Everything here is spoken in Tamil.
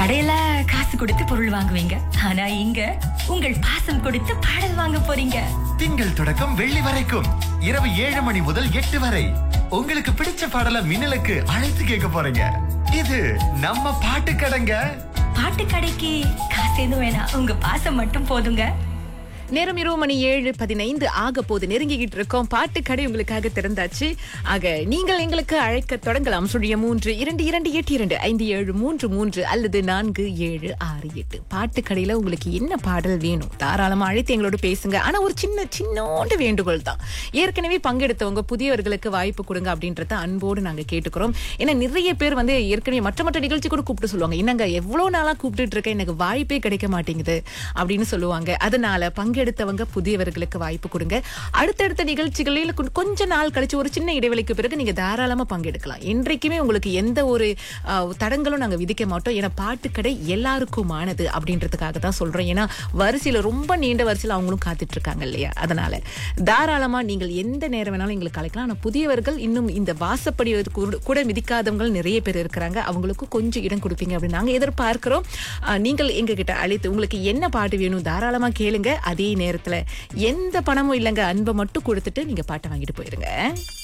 கடையில காசு கொடுத்து பொருள் வாங்குவீங்க ஆனா இங்க உங்கள் பாசம் கொடுத்து பாடல் வாங்க போறீங்க திங்கள் தொடக்கம் வெள்ளி வரைக்கும் இரவு ஏழு மணி முதல் எட்டு வரை உங்களுக்கு பிடிச்ச பாடல மின்னலுக்கு அழைத்து கேட்க போறீங்க இது நம்ம பாட்டு கடைங்க பாட்டு கடைக்கு காசு எதுவும் வேணாம் உங்க பாசம் மட்டும் போதுங்க நேரம் இரவு மணி ஏழு பதினைந்து ஆக போது நெருங்கிக்கிட்டு இருக்கோம் பாட்டு கடை உங்களுக்காக திறந்தாச்சு ஆக நீங்கள் எங்களுக்கு அழைக்க தொடங்கலாம் சுழிய மூன்று இரண்டு இரண்டு எட்டு இரண்டு ஐந்து ஏழு மூன்று மூன்று அல்லது நான்கு ஏழு ஆறு எட்டு பாட்டு கடையில உங்களுக்கு என்ன பாடல் வேணும் தாராளமா அழைத்து எங்களோட பேசுங்க ஆனா ஒரு சின்ன சின்னோண்டு வேண்டுகோள் தான் ஏற்கனவே பங்கெடுத்தவங்க புதியவர்களுக்கு வாய்ப்பு கொடுங்க அப்படின்றத அன்போடு நாங்க கேட்டுக்கிறோம் ஏன்னா நிறைய பேர் வந்து ஏற்கனவே மற்ற மற்ற நிகழ்ச்சி கூட கூப்பிட்டு சொல்லுவாங்க என்னங்க எவ்வளவு நாளா கூப்பிட்டுட்டு இருக்கேன் எனக்கு வாய்ப்பே கிடைக்க மாட்டேங்குது அப்படின்னு சொல்லுவாங்க அதனால பங்கெடுத்தவங்க புதியவர்களுக்கு வாய்ப்பு கொடுங்க அடுத்தடுத்த நிகழ்ச்சிகளில் கொ- கொஞ்ச நாள் கழிச்சு ஒரு சின்ன இடைவெளிக்கு பிறகு நீங்க தாராளமா பங்கெடுக்கலாம் என்றைக்குமே உங்களுக்கு எந்த ஒரு ஆஹ், தடங்களும் நாங்க விதிக்க மாட்டோம் ஏன்னா பாட்டுக்கடை எல்லாருக்குமானது அப்படின்றதுக்காக தான் சொல்றோம் ஏன்னா வரிசையில ரொம்ப நீண்ட வரிசையில அவங்களும் காத்துட்டு இருக்காங்க இல்லையா அதனால தாராளமா நீங்கள் எந்த நேரம் வேணாலும் எங்களுக்கு அழைக்கலாம் ஆனா புதியவர்கள் இன்னும் இந்த வாசப்படி கூட- கூட மிதிக்காதவங்க நிறைய பேர் இருக்கிறாங்க அவங்களுக்கு கொஞ்சம் இடம் கொடுப்பீங்க அப்படின்னு நாங்க எதிர்பார்க்கிறோம் ஆஹ், நீங்கள் எங்க கிட்ட அழைத்து உங்களுக்கு என்ன பாட்டு வேணும் தாராளமா கேளுங்க அதே நேரத்துல எந்த பணமும் இல்லைங்க அன்பை மட்டும் கொடுத்துட்டு நீங்க பாட்டை வாங்கிட்டு போயிருங்க